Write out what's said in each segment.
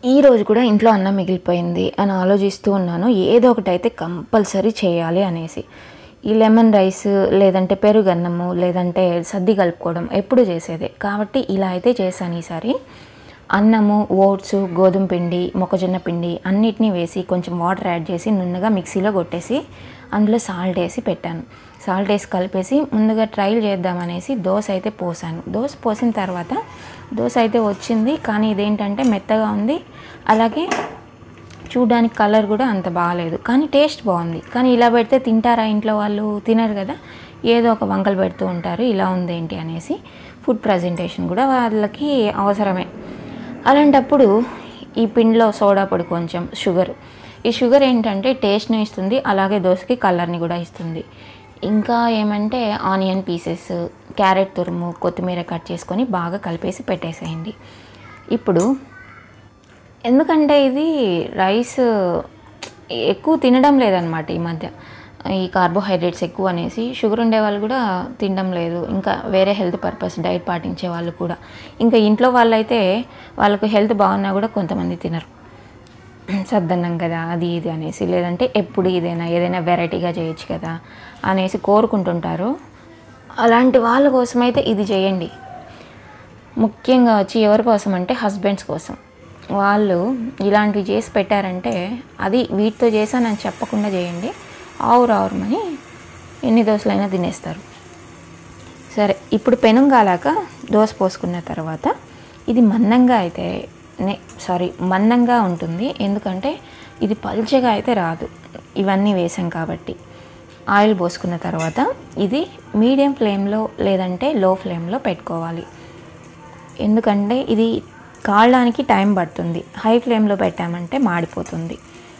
ఈ రోజు కూడా ఇంట్లో అన్నం మిగిలిపోయింది అని ఆలోచిస్తూ ఉన్నాను ఏదో ఒకటి అయితే కంపల్సరీ చేయాలి అనేసి ఈ లెమన్ రైస్ లేదంటే పెరుగు అన్నము లేదంటే సద్ది కలుపుకోవడం ఎప్పుడు చేసేదే కాబట్టి ఇలా అయితే చేశాను ఈసారి అన్నము ఓట్స్ గోధుమ పిండి మొక్కజొన్న పిండి అన్నిటినీ వేసి కొంచెం వాటర్ యాడ్ చేసి నున్నగా మిక్సీలో కొట్టేసి అందులో సాల్ట్ వేసి పెట్టాను సాల్ట్ వేసి కలిపేసి ముందుగా ట్రైల్ చేద్దామనేసి దోశ అయితే పోసాను దోశ పోసిన తర్వాత దోశ అయితే వచ్చింది కానీ ఇదేంటంటే మెత్తగా ఉంది అలాగే చూడడానికి కలర్ కూడా అంత బాగాలేదు కానీ టేస్ట్ బాగుంది కానీ ఇలా పెడితే తింటారా ఇంట్లో వాళ్ళు తినరు కదా ఏదో ఒక వంకలు పెడుతూ ఉంటారు ఇలా ఉంది ఏంటి అనేసి ఫుడ్ ప్రజెంటేషన్ కూడా వాళ్ళకి అవసరమే అలాంటప్పుడు ఈ పిండిలో సోడా పొడి కొంచెం షుగర్ ఈ షుగర్ ఏంటంటే టేస్ట్ని ఇస్తుంది అలాగే దోశకి కలర్ని కూడా ఇస్తుంది ఇంకా ఏమంటే ఆనియన్ పీసెస్ క్యారెట్ తురుము కొత్తిమీర కట్ చేసుకొని బాగా కలిపేసి పెట్టేసేయండి ఇప్పుడు ఎందుకంటే ఇది రైస్ ఎక్కువ తినడం లేదనమాట ఈ మధ్య ఈ కార్బోహైడ్రేట్స్ ఎక్కువ అనేసి షుగర్ ఉండే వాళ్ళు కూడా తినడం లేదు ఇంకా వేరే హెల్త్ పర్పస్ డైట్ పాటించే వాళ్ళు కూడా ఇంకా ఇంట్లో వాళ్ళైతే వాళ్ళకు హెల్త్ బాగున్నా కూడా కొంతమంది తినరు సద్దన్నం కదా అది ఇది అనేసి లేదంటే ఎప్పుడు ఇదైనా ఏదైనా వెరైటీగా చేయొచ్చు కదా అనేసి కోరుకుంటుంటారు అలాంటి వాళ్ళ కోసమైతే ఇది చేయండి ముఖ్యంగా వచ్చి ఎవరి కోసం అంటే హస్బెండ్స్ కోసం వాళ్ళు ఇలాంటివి చేసి పెట్టారంటే అది వీటితో చేశానని చెప్పకుండా చేయండి ఆవురు ఆవురమని ఎన్ని దోశలైనా తినేస్తారు సరే ఇప్పుడు పెనం కాలాక దోశ పోసుకున్న తర్వాత ఇది మందంగా అయితే నే సారీ మందంగా ఉంటుంది ఎందుకంటే ఇది పల్చగా అయితే రాదు ఇవన్నీ వేసాం కాబట్టి ఆయిల్ పోసుకున్న తర్వాత ఇది మీడియం ఫ్లేమ్లో లేదంటే లో ఫ్లేమ్లో పెట్టుకోవాలి ఎందుకంటే ఇది కాలడానికి టైం పడుతుంది హై ఫ్లేమ్లో పెట్టామంటే మాడిపోతుంది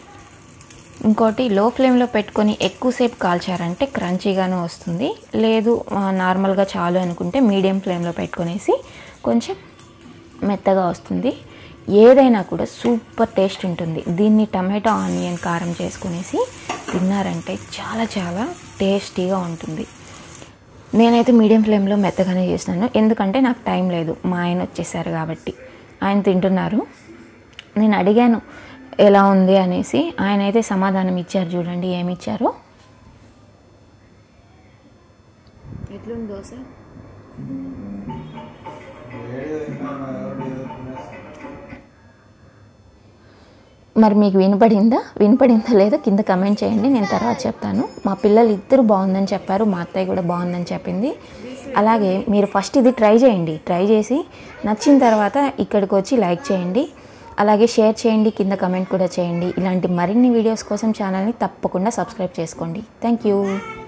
ఇంకోటి లో ఫ్లేమ్లో పెట్టుకొని ఎక్కువసేపు కాల్చారంటే క్రంచీగాను వస్తుంది లేదు ఆ, నార్మల్గా చాలు అనుకుంటే మీడియం ఫ్లేమ్లో పెట్టుకొనేసి కొంచెం మెత్తగా వస్తుంది ఏదైనా కూడా సూపర్ టేస్ట్ ఉంటుంది దీన్ని టమాటో ఆనియన్ కారం చేసుకునేసి తిన్నారంటే చాలా చాలా టేస్టీగా ఉంటుంది నేనైతే మీడియం ఫ్లేమ్లో మెత్తగానే చేసినాను ఎందుకంటే నాకు టైం లేదు మా ఆయన వచ్చేసారు కాబట్టి ఆయన తింటున్నారు నేను అడిగాను ఎలా ఉంది అనేసి ఆయన అయితే సమాధానం ఇచ్చారు చూడండి ఏమి ఇచ్చారో ఎట్లుంది దోశ మరి మీకు వినపడిందా వినపడిందా లేదా కింద కమెంట్ చేయండి నేను తర్వాత చెప్తాను మా పిల్లలు ఇద్దరు బాగుందని చెప్పారు మా అత్తయ్య కూడా బాగుందని చెప్పింది అలాగే మీరు ఫస్ట్ ఇది ట్రై చేయండి ట్రై చేసి నచ్చిన తర్వాత ఇక్కడికి వచ్చి లైక్ చేయండి అలాగే షేర్ చేయండి కింద కమెంట్ కూడా చేయండి ఇలాంటి మరిన్ని వీడియోస్ కోసం ఛానల్ని తప్పకుండా సబ్స్క్రైబ్ చేసుకోండి థ్యాంక్ యూ